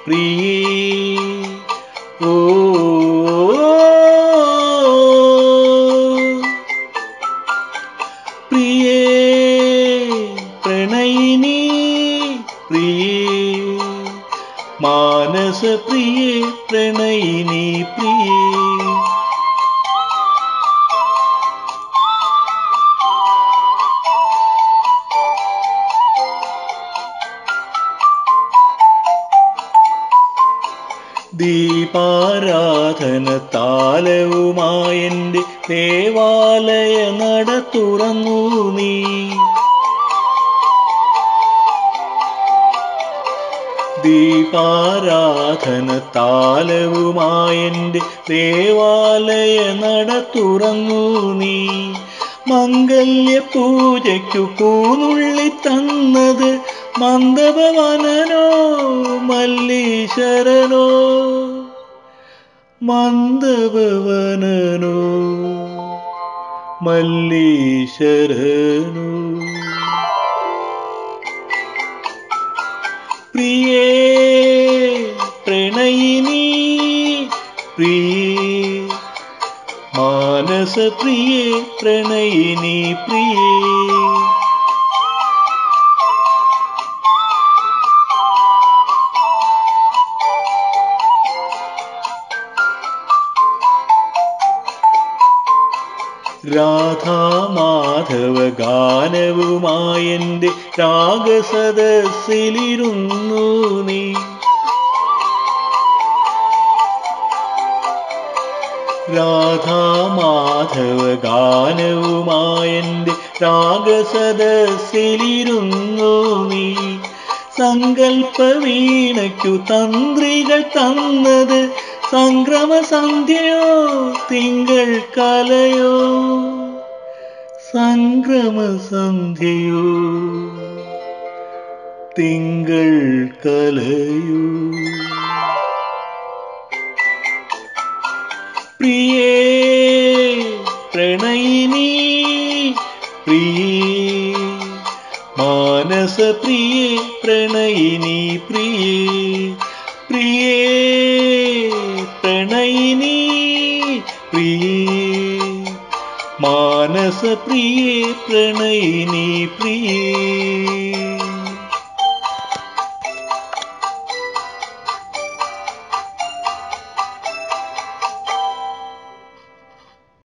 പ്രിയേ ഓ പ്രിയേ പ്രണയിനി പ്രിയേ മാനസ പ്രിയേ പ്രണയിനി പ്രിയേ ദീപാരാധന താലവുമായെൻ്റെ ദേവാലയ നട തുറന്നു നീ ദീപാരാധന താലവുമായെൻ്റെ ദേവാലയ നട തുറന്നു നീ മംഗല്യ പൂജയ്ക്കു പൂനുള്ളി തന്നത് മന്ദഭവനനോ മല്ലീശ്വരനോ മന്ദഭവനനോ മല്ലീശ്വരനോ പ്രിയേ പ്രണയിനി പ്രിയേ മാനസ പ്രിയേ പ്രണയിനി പ്രിയേ രാധാമാധവ ഗാനവുമായെൻ്റെ രാഗസദസ്സിലിരുന്നു നീ രാധാമാധവ ഗാനവുമായെൻ്റെ രാഗസദസ്സിലിരുന്നു നീ സങ്കൽപ്പ വീണയ്ക്കു തന്ത്രികൾ തന്നത് സംക്രമ സന്ധ്യയോ തിങ്കൾ കലയോ സംക്രമ സന്ധ്യയോ തിങ്കൾ കലയോ പ്രിയേ പ്രണയിനി പ്രിയേ മാനസ പ്രിയേ പ്രണയിനി പ്രിയേ പ്രിയേ പ്രണയിനി പ്രിയേ മാനസ പ്രിയേ പ്രണയിനി പ്രിയേ